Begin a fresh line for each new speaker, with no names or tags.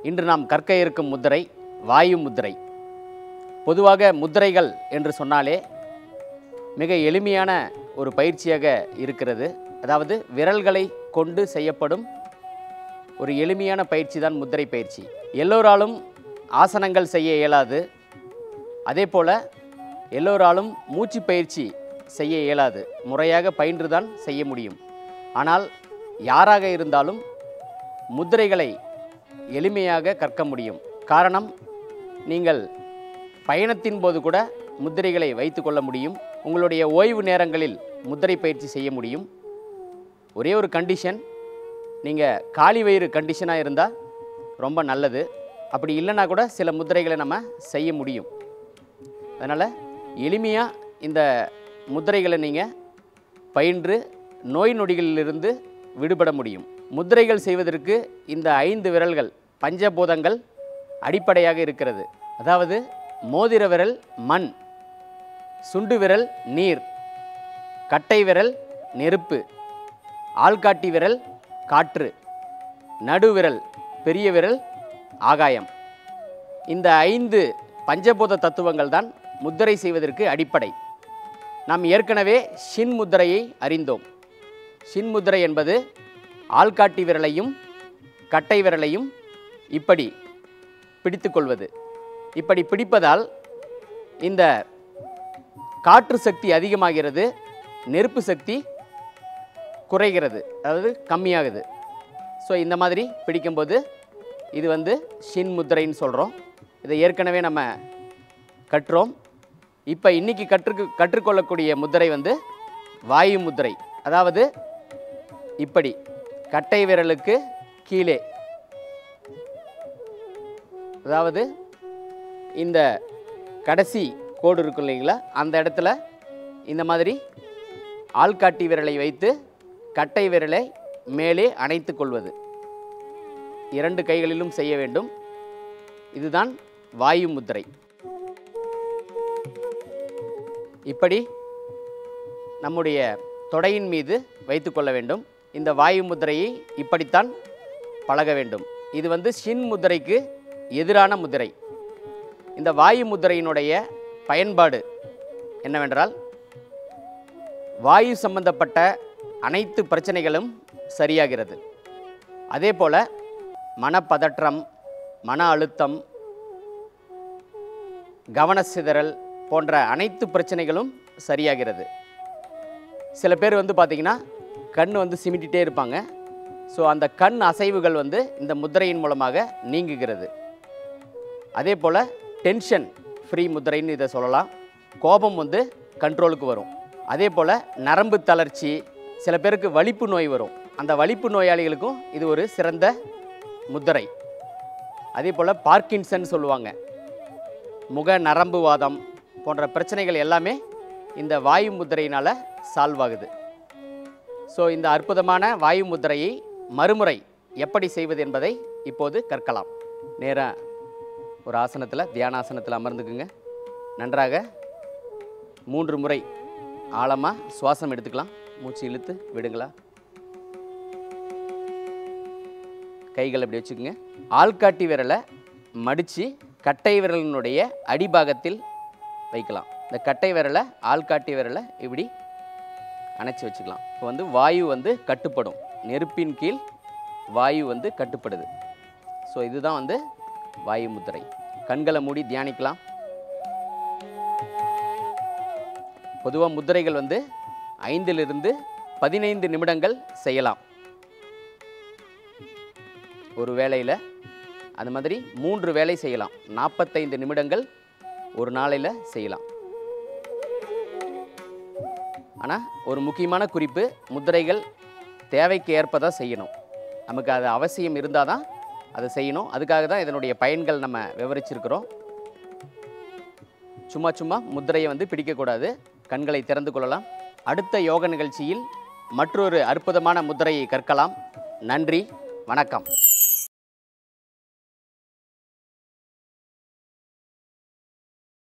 இன்று நாம் கற்க இருக்கும் முத்திரை வாயு முத்திரை பொதுவாக முத்திரைகள் என்று சொன்னாலே மிக எளிமையான ஒரு பயிற்சியாக இருக்கிறது அதாவது விரல்களை கொண்டு செய்யப்படும் ஒரு எளிமையான பயிற்சி தான் முத்திரை பயிற்சி எல்லோராலும் ஆசனங்கள் செய்ய இயலாது அதே போல் எல்லோராலும் மூச்சு பயிற்சி செய்ய இயலாது முறையாக பயின்று தான் செய்ய முடியும் ஆனால் யாராக இருந்தாலும் முத்திரைகளை எளிமையாக கற்க முடியும் காரணம் நீங்கள் பயணத்தின் போது கூட முத்திரைகளை வைத்துக்கொள்ள முடியும் உங்களுடைய ஓய்வு நேரங்களில் முத்திரை பயிற்சி செய்ய முடியும் ஒரே ஒரு கண்டிஷன் நீங்கள் காலி வயிறு கண்டிஷனாக இருந்தால் ரொம்ப நல்லது அப்படி இல்லைன்னா கூட சில முத்திரைகளை நம்ம செய்ய முடியும் அதனால் எளிமையாக இந்த முத்திரைகளை நீங்கள் பயின்று நோய் நொடிகளிலிருந்து விடுபட முடியும் முத்திரைகள் செய்வதற்கு இந்த ஐந்து விரல்கள் பஞ்சபூதங்கள் அடிப்படையாக இருக்கிறது அதாவது மோதிர விரல் மண் சுண்டு விரல் நீர் கட்டை விரல் நெருப்பு ஆள்காட்டி விரல் காற்று நடுவிரல் பெரிய விரல் ஆகாயம் இந்த ஐந்து பஞ்சபூத தத்துவங்கள் தான் முத்திரை செய்வதற்கு அடிப்படை நாம் ஏற்கனவே ஷின் முத்திரையை அறிந்தோம் ஷின் முத்திரை என்பது ஆள்காட்டி விரலையும் கட்டை விரலையும் இப்படி பிடித்துக்கொள்வது இப்படி பிடிப்பதால் இந்த காற்று சக்தி அதிகமாகிறது நெருப்பு சக்தி குறைகிறது அதாவது கம்மியாகுது ஸோ இந்த மாதிரி பிடிக்கும்போது இது வந்து ஷின் முத்திரைன்னு சொல்கிறோம் இதை ஏற்கனவே நம்ம கற்றோம் இப்போ இன்னைக்கு கற்று கற்றுக்கொள்ளக்கூடிய முத்திரை வந்து வாயு முத்திரை அதாவது இப்படி கட்டை விரலுக்கு கீழே அதாவது இந்த கடைசி கோடு இருக்கும் இல்லைங்களா அந்த இடத்துல இந்த மாதிரி ஆள்காட்டி விரலை வைத்து கட்டை விரலை மேலே அணைத்து கொள்வது இரண்டு கைகளிலும் செய்ய வேண்டும் இதுதான் வாயு முத்திரை இப்படி நம்முடைய தொடையின் மீது வைத்துக்கொள்ள வேண்டும் இந்த வாயு முத்திரையை இப்படித்தான் பழக வேண்டும் இது வந்து ஷின் முத்திரைக்கு எதிரான முத்திரை இந்த வாயு முத்திரையினுடைய பயன்பாடு என்னவென்றால் வாயு சம்பந்தப்பட்ட அனைத்து பிரச்சனைகளும் சரியாகிறது அதே போல் மனப்பதற்றம் மன அழுத்தம் கவனச்சிதறல் போன்ற அனைத்து பிரச்சனைகளும் சரியாகிறது சில பேர் வந்து பார்த்திங்கன்னா கண் வந்து சிமிட்டிகிட்டே இருப்பாங்க ஸோ அந்த கண் அசைவுகள் வந்து இந்த முத்திரையின் மூலமாக நீங்குகிறது அதே போல் டென்ஷன் ஃப்ரீ முத்திரைன்னு இதை சொல்லலாம் கோபம் வந்து கண்ட்ரோலுக்கு வரும் அதே போல் நரம்பு தளர்ச்சி சில பேருக்கு வலிப்பு நோய் வரும் அந்த வலிப்பு நோயாளிகளுக்கும் இது ஒரு சிறந்த முத்திரை அதே போல் பார்க்கின்சன் சொல்லுவாங்க முக நரம்பு வாதம் போன்ற பிரச்சனைகள் எல்லாமே இந்த வாயு முத்திரையினால் சால்வ் ஆகுது ஸோ இந்த அற்புதமான வாயு முத்திரையை மறுமுறை எப்படி செய்வது என்பதை இப்போது கற்கலாம் நேராக ஒரு ஆசனத்தில் தியானாசனத்தில் அமர்ந்துக்குங்க நன்றாக மூன்று முறை ஆழமாக சுவாசம் எடுத்துக்கலாம் மூச்சு இழுத்து விடுங்களா கைகள் அப்படி வச்சுக்கோங்க ஆள்காட்டி விரலை மடித்து கட்டை விரலினுடைய அடிபாகத்தில் வைக்கலாம் இந்த கட்டை விரலை ஆள்காட்டி விரலை இப்படி அணைச்சி வச்சுக்கலாம் இப்போ வந்து வாயு வந்து கட்டுப்படும் நெருப்பின் கீழ் வாயு வந்து கட்டுப்படுது ஸோ இதுதான் வந்து வாயு முத்திரை கண்களை மூடி தியானிக்கலாம் பொதுவாக முத்திரைகள் வந்து ஐந்திலிருந்து பதினைந்து நிமிடங்கள் செய்யலாம் ஒரு வேளையில் அந்த மாதிரி மூன்று வேலை செய்யலாம் நாற்பத்தைந்து நிமிடங்கள் ஒரு நாளையில் செய்யலாம் ஆனால் ஒரு முக்கியமான குறிப்பு முத்திரைகள் தேவைக்கு ஏற்ப தான் செய்யணும் நமக்கு அது அவசியம் இருந்தால் தான் அதை செய்யணும் அதுக்காக தான் இதனுடைய பயன்கள் நம்ம விவரிச்சிருக்கிறோம் சும்மா சும்மா முத்திரையை வந்து பிடிக்கக்கூடாது கண்களை திறந்து கொள்ளலாம் அடுத்த யோக நிகழ்ச்சியில் மற்றொரு அற்புதமான முத்திரையை கற்கலாம் நன்றி வணக்கம்